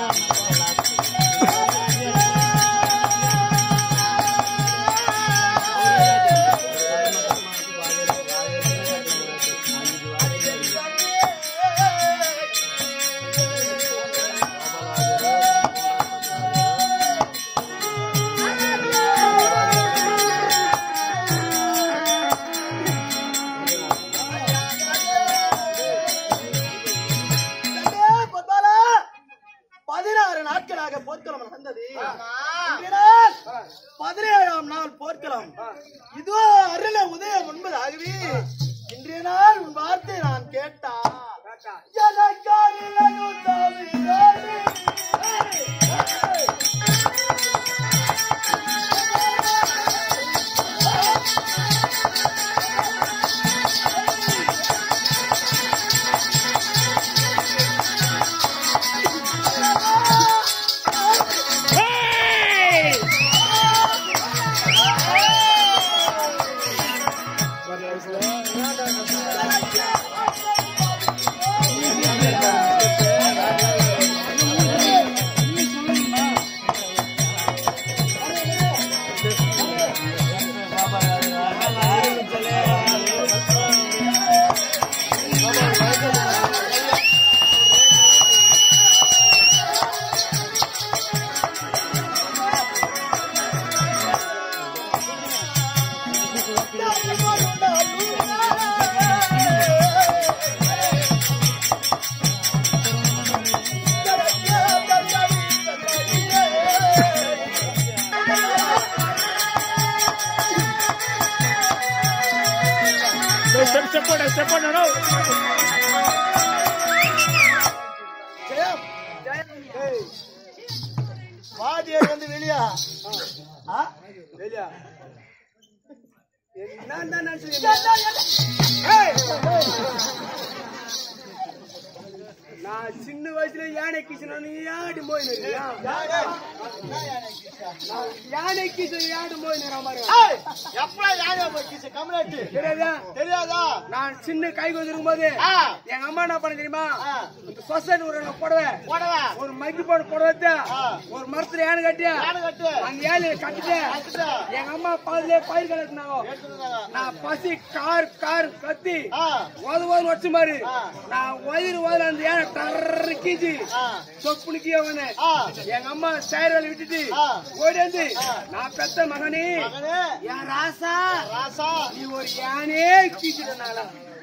பத்தாலா பதினாறு நாட்களாக போர்க்களம் நடந்தது இன்றைய நாள் பதினேழாம் நாள் போர்க்களம் இதோ அருள உதயம் என்பதாகவே இன்றைய நாள் உன் வார்த்தை நான் கேட்டா எனக்காக இளையுதவிதானே. ஜெயம் ஏய், வாத்தியார் வந்து வெளியா ஆ? வெளியா நான் தான் நான் சின்ன வயசுல யானை கிச்சனு யாடி போயினு யானை கிச்சன் யாடி போயினு எப்படா யாரா போச்சு கம்யூனிட்டி தெரியாதா தெரியாதா நான் சின்ன கை கொண்டிருக்கும் போது ஆ. எங்க அம்மா என்ன பண்ண தெரியுமா ஆ. இந்த சொசைட்டி ஒரு புடவை போடவா ஒரு மைக்கு போட புடவை ஆ. ஒரு மரத்துல யானை கட்டியா யானை கட்டு அந்த ஏழையை கட்டிட்டு கட்டுடா. எங்க அம்மா பாதிலே பயிர் கலக்குனாங்க எடுத்துருந்தாங்க. நான் பசி கார் கார் கத்தி ஆ. ஓத ஓத வச்சு மாதிரி ஆ. நான் ஒயிறு ஓத அந்த யானை டர்ரு கீஞ்சி ஆ. சொப்புனு கீழே வந்தேன் ஆ. எங்க அம்மா சேர் வேலை விட்டுட்டு ஆ. ஓடி வந்து நான் பெத்த மகனே மகனே என் ராசா ராசா நீ ஒரு யானே கீச்சிட்டனால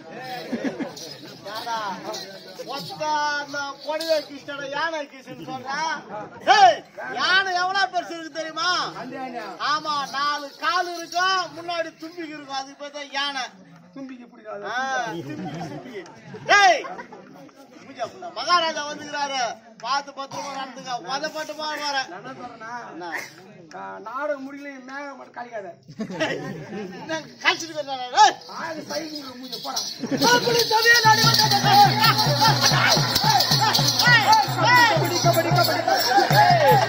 யாரா ஒத்த அந்த பொடியை கிருஷ்ணோட யானை கிருஷ்ணன் சொல்றா ஏய், யானை எவ்வளவு பெருசு இருக்கு தெரியுமா அந்த யானை ஆமா நாலு கால் இருக்கும் முன்னாடி தும்பிக்கை இருக்கும் அதுக்கு பேர் தான் யானை தும்பிக்கு பிடிக்காது ஆ, தும்பிக்கை, தும்பிக்கை. ஏய் மூஞ்ச புள்ள, மகாராஜா வந்துக்கிறாரு பார்த்து பத்திரமா நடந்துக்க உதப்பட்டு வர நான் என்ன சொல்றேன்னா என்ன நான் நாடகம் முடியல மேகம் மட்டும் கழிக்காத என்ன கழிச்சிட்டு போயிடுறாரு, ஏய். ஆக சைக்கிள் மூஞ்ச போடா அப்படி தவிர நாடி வந்தாங்க. கபடி கபடி கபடி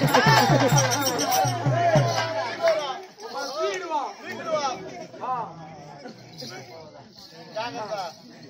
வீடுவான் வீட்டுடுவா. ஆ ஜாகிரதா.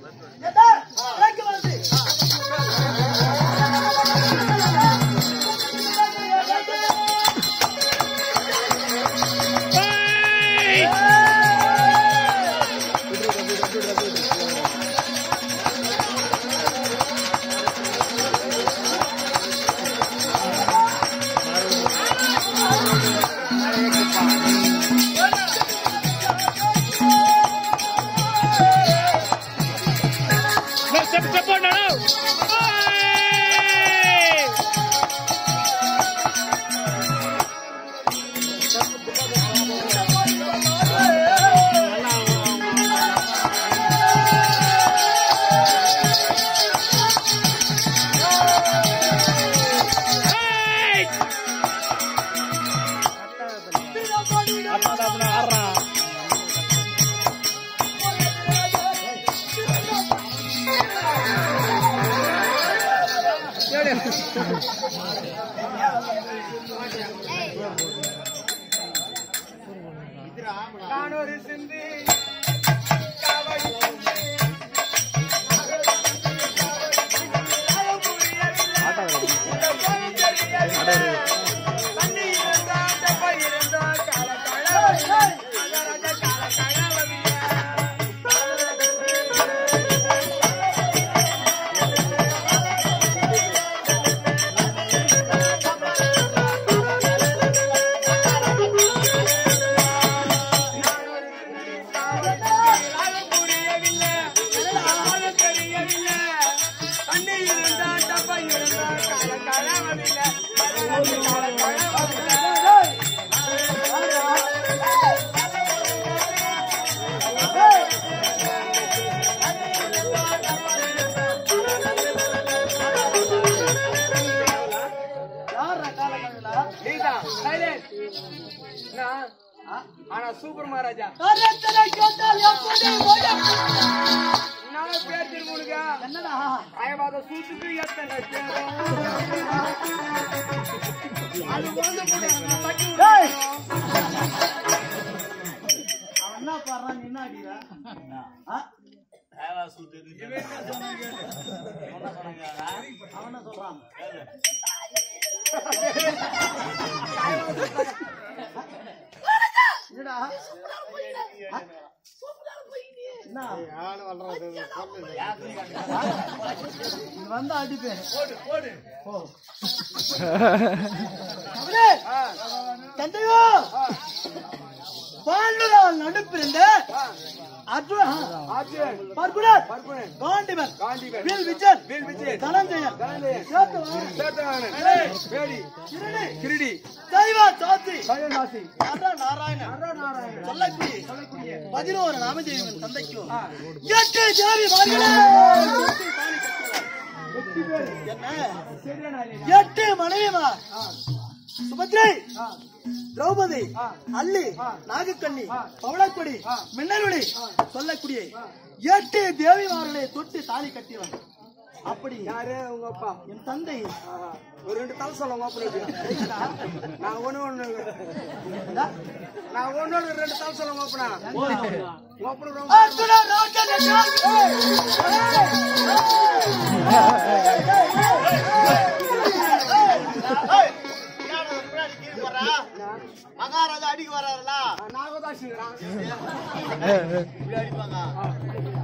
நான் ஒரு சிந்தி தண்ணி இருந்தா டப்பா இருந்தா கால கால மகாராஜா கால கால வவிய முடியவில்லை தெரியவில்லை தண்ணி இருந்தா டப்பா இருந்தா கால கால வவிய கால கால வவிய நீதான் சைலண்ட் நான் ஆனா சூப்பர் மகாராஜா நான் பேர் திருமுருகா என்னடா ஆயவாத சூத்துக்கு எத்தனை பேரும் அது வந்து போடுங்க, நான் தட்டி டேய்! விடுறேன். அவன் என்ன பாடுறான் நீ என்ன அடிக்கிற? ஆ? அவன் என்ன சொல்றான் என்னடா ஆ? என்ன? இது வந்தா அடிப்பேன் போ. அவனே, தந்தையோ பாண்டுரால் நடுப்பிருந்த அர்ஜுன் ஆச்சியன், பர்குணர் பர்குணன், காண்டிவன் காண்டிவன், வில் விஜயன் வேல் விஜயன், தனஞ்சயன் தனஞ்சயன், சேத்துவன் சேத்தவாணன், வேடி, கிருணி கிரீடி, சைவா சாத்தி சைவநாசி, அதான் நாராயணன் அருணாராயணன், சொல்லக்கூடிய சொல்லக்கூடிய, பதினோரு நாமதேவன் தந்தைக்கும் எட்டு தேவி மார்களே வெற்றி வேல், என்ன செரியனாலே, எட்டு மனைவிமா சுபத்ரை ஆ, திரௌபதி ஆ. அல்லி ஆ. நாகக்கண்ணி ஆ. பவளக்கொடி ஆ. மின்னலுடி சொல்லக்கூடிய எட்டு தேவிமார்களை தொட்டு தாலி கட்டியவன் அப்படி யாரு உங்க அப்பா என் தந்தை ஆஹா, ஒரு ரெண்டு தலை சொல்ல உங்க அப்பனுக்கு நான் ஒண்ணு ஒண்ணு இந்தா. நான் ஒண்ணு ஒண்ணு ரெண்டு தலை சொல்ல உங்க அப்பனா உங்க அப்பனுக்கு ரொம்ப அர்ஜுனா, ராக்கெட் என்றால் ஏய், என்னடா பின்னாடி கீழே வர்றா? மகாராஜா அடிக்க வர்றாருல நாகதாசிங்கிறான் இப்படி அடிப்பாங்க